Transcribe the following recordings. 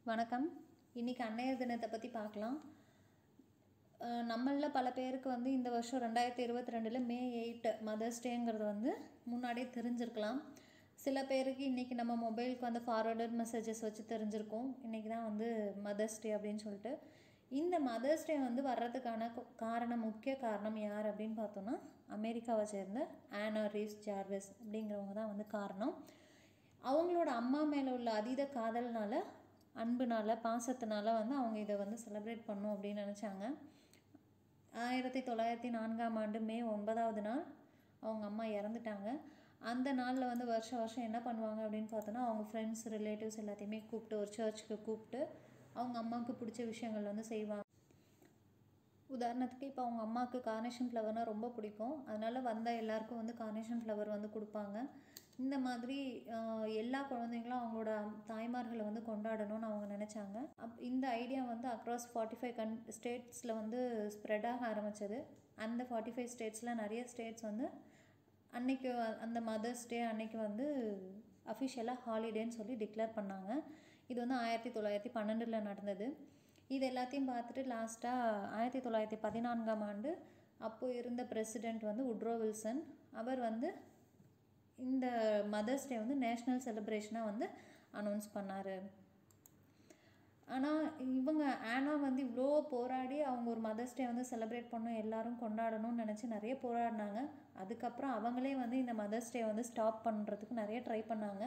வணக்கம் இன்றைக்கி அன்னையர் தினத்தை பற்றி பார்க்கலாம் அஹ் நம்மளில் பல பேருக்கு வந்து இந்த வருஷம் ரெண்டாயிரத்தி இருபத்தி ரெண்டில் மே எயிட் மதர்ஸ் டேங்கிறது வந்து முன்னாடியே தெரிஞ்சிருக்கலாம் சில பேருக்கு இன்றைக்கி நம்ம மொபைலுக்கு வந்து ஃபார்வர்டட் மெசேஜஸ் வச்சு தெரிஞ்சிருக்கோம் இன்றைக்கி தான் வந்து மதர்ஸ் டே அப்படின்னு சொல்லிட்டு இந்த மதர்ஸ் டே வந்து வர்றதுக்கான கு- காரணம் முக்கிய காரணம் யார் அப்படின்னு பார்த்தோன்னா அமெரிக்காவை சேர்ந்த ஆனா ரீஸ் ஜார்விஸ் அப்படிங்கிறவங்க தான் வந்து காரணம் அவங்களோட அம்மா மேலே உள்ள அதீத காதல்னால அன்புனால பாசத்தினால வந்து அவங்க இதை வந்து செலிப்ரேட் பண்ணும் அப்படின்னு நினச்சாங்க ஆயிரத்தி தொள்ளாயிரத்தி நான்காம் ஆண்டு மே ஒன்பதாவது நாள் அவங்க அம்மா இறந்துட்டாங்க அந்த நாளில் வந்து வருஷம் வருஷம் என்ன பண்ணுவாங்க அப்படின்னு பார்த்தோன்னா அவங்க ஃப்ரெண்ட்ஸ் ரிலேட்டிவ்ஸ் எல்லாத்தையுமே கூப்பிட்டு ஒரு சர்ச்சுக்கு கூப்பிட்டு அவங்க அம்மாவுக்கு பிடிச்ச விஷயங்கள் வந்து செய்வாங்க உதாரணத்துக்கு இப்போ அவங்க அம்மாவுக்கு கார்னேஷன் ஃப்ளவர்னால் ரொம்ப பிடிக்கும் அதனால் வந்த எல்லாருக்கும் வந்து கார்னேஷன் ஃப்ளவர் வந்து கொடுப்பாங்க இந்த மாதிரி ஆஹ், எல்லா குழந்தைங்களும் அவங்களோட தாய்மார்களை வந்து கொண்டாடணும்னு அவங்க நினச்சாங்க அப் இந்த ஐடியா வந்து அக்ராஸ் ஃபார்ட்டி ஃபைவ் கன் ஸ்டேட்ஸில் வந்து ஸ்ப்ரெட் ஆக ஆரம்பிச்சது அந்த ஃபார்ட்டி ஃபைவ் ஸ்டேட்ஸில் நிறைய ஸ்டேட்ஸ் வந்து அன்னைக்கு வ- அந்த மதர்ஸ் டே அன்னைக்கு வந்து அஃபிஷியலாக ஹாலிடேன்னு சொல்லி டிக்ளேர் பண்ணாங்க இது வந்து ஆயிரத்தி தொள்ளாயிரத்தி பன்னெண்டில் நடந்தது இது எல்லாத்தையும் பார்த்துட்டு லாஸ்ட்டாக ஆயிரத்தி தொள்ளாயிரத்தி பதினான்காம் ஆண்டு அப்போ இருந்த பிரசிடெண்ட் வந்து உட்ரோ வில்சன் அவர் வந்து இந்த மதர்ஸ் டே வந்து நேஷ்னல் செலிப்ரேஷனாக வந்து அனௌன்ஸ் பண்ணார் ஆனால் இவங்க ஆனா வந்து இவ்வளோ போராடி அவங்க ஒரு மதர்ஸ் டே வந்து செலிப்ரேட் பண்ணணும் எல்லாரும் கொண்டாடணும்னு நினச்சி நிறைய போராடினாங்க அதுக்கப்புறம் அவங்களே வந்து இந்த மதர்ஸ் டே வந்து ஸ்டாப் பண்ணுறதுக்கு நிறைய ட்ரை பண்ணாங்க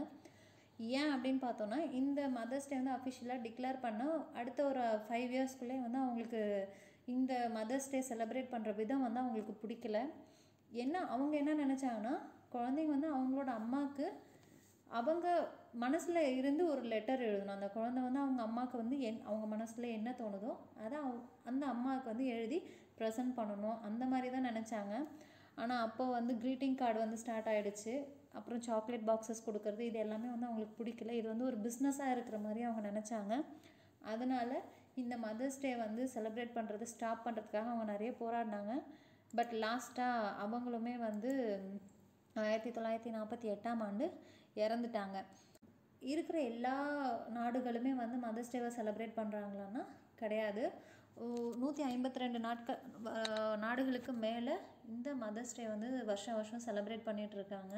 ஏன் அப்படின்னு பார்த்தோன்னா இந்த மதர்ஸ் டே வந்து அஃபிஷியலாக டிக்ளேர் பண்ண அடுத்த ஒரு ஃபைவ் இயர்ஸ்க்குள்ளே வந்து அவங்களுக்கு இந்த மதர்ஸ் டே செலிப்ரேட் பண்ணுற விதம் வந்து அவங்களுக்கு பிடிக்கல என்ன அவங்க என்ன நினச்சாங்கன்னா குழந்தைங்க வந்து அவங்களோட அம்மாவுக்கு அவங்க மனசில் இருந்து ஒரு லெட்டர் எழுதணும் அந்த குழந்தை வந்து அவங்க அம்மாவுக்கு வந்து என் அவங்க மனசில் என்ன தோணுதோ அதை அவ- அந்த அம்மாவுக்கு வந்து எழுதி ப்ரெசென்ட் பண்ணணும் அந்த மாதிரி தான் நினச்சாங்க ஆனால் அப்போ வந்து க்ரீட்டிங் கார்டு வந்து ஸ்டார்ட் ஆயிடுச்சு அப்புறம் சாக்லேட் பாக்ஸஸ் கொடுக்கறது இது எல்லாமே வந்து அவங்களுக்கு பிடிக்கல இது வந்து ஒரு பிஸ்னஸாக இருக்கிற மாதிரி அவங்க நினச்சாங்க அதனால் இந்த மதர்ஸ் டே வந்து செலிப்ரேட் பண்ணுறது ஸ்டாப் பண்ணுறதுக்காக அவங்க நிறைய போராடினாங்க பட் லாஸ்ட்டாக அவங்களுமே வந்து ஆயிரத்தி தொள்ளாயிரத்தி நாற்பத்தி எட்டாம் ஆண்டு இறந்துட்டாங்க இருக்கிற எல்லா நாடுகளுமே வந்து மதர்ஸ் டேவை செலிப்ரேட் பண்ணுறாங்களான்னா கிடையாது நூற்றி ஐம்பத்தி ரெண்டு நாட்கள் அஹ், நாடுகளுக்கு மேலே இந்த மதர்ஸ் டே வந்து வருஷம் வருஷம் செலிப்ரேட் பண்ணிட்டு இருக்காங்க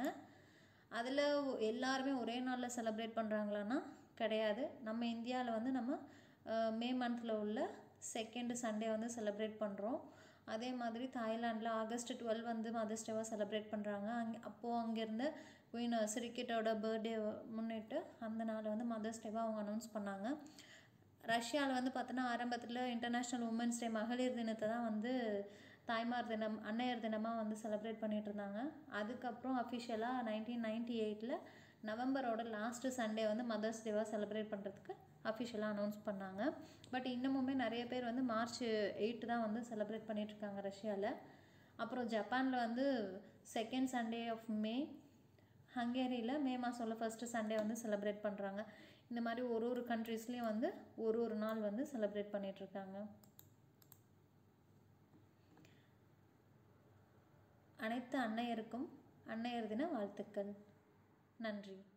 அதில் எல்லாருமே ஒரே நாளில் செலிப்ரேட் பண்ணுறாங்களான்னா கிடையாது நம்ம இந்தியாவில் வந்து நம்ம அஹ், மே மந்தில் உள்ள செகண்ட் சண்டே வந்து செலிப்ரேட் பண்ணுறோம் அதே மாதிரி தாய்லாண்டில் ஆகஸ்ட் டுவெல் வந்து மதர்ஸ் டேவாக செலிப்ரேட் பண்ணுறாங்க அங்கே அப்போது அங்கேருந்த குயின் சிரிக்கெட்டோட பர்த்டே முன்னிட்டு அந்த நாளை வந்து மதர்ஸ் டேவாக அவங்க அனௌன்ஸ் பண்ணாங்க ரஷ்யாவில் வந்து பார்த்தோன்னா ஆரம்பத்தில் இன்டர்நேஷ்னல் உமன்ஸ் டே மகளிர் தினத்தை தான் வந்து தாய்மார் தினம் அன்னையர் தினமாக வந்து செலிப்ரேட் பண்ணிட்டு இருந்தாங்க அதுக்கப்புறம் அஃபிஷியலாக நைன்டீன் நைன்டி எயிட்டில் நவம்பரோட லாஸ்ட்டு சண்டே வந்து மதர்ஸ் டேவாக செலிப்ரேட் பண்ணுறதுக்கு அஃபிஷியலாக அனௌன்ஸ் பண்ணாங்க பட் இன்னமுமே நிறைய பேர் வந்து மார்ச் எயிட்டு தான் வந்து செலிப்ரேட் பண்ணிட்டு இருக்காங்க ரஷ்யாவில் அப்புறம் ஜப்பானில் வந்து செகண்ட் சண்டே ஆஃப் மே ஹங்கேரியில் மே மாதம்ல ஃபஸ்ட்டு சண்டே வந்து செலிப்ரேட் பண்ணுறாங்க இந்த மாதிரி ஒரு ஒரு கண்ட்ரீஸ்லேயும் வந்து ஒரு ஒரு நாள் வந்து செலிப்ரேட் பண்ணிகிட்ருக்காங்க அனைத்து அன்னையருக்கும் அன்னையர் தின வாழ்த்துக்கள் நன்றி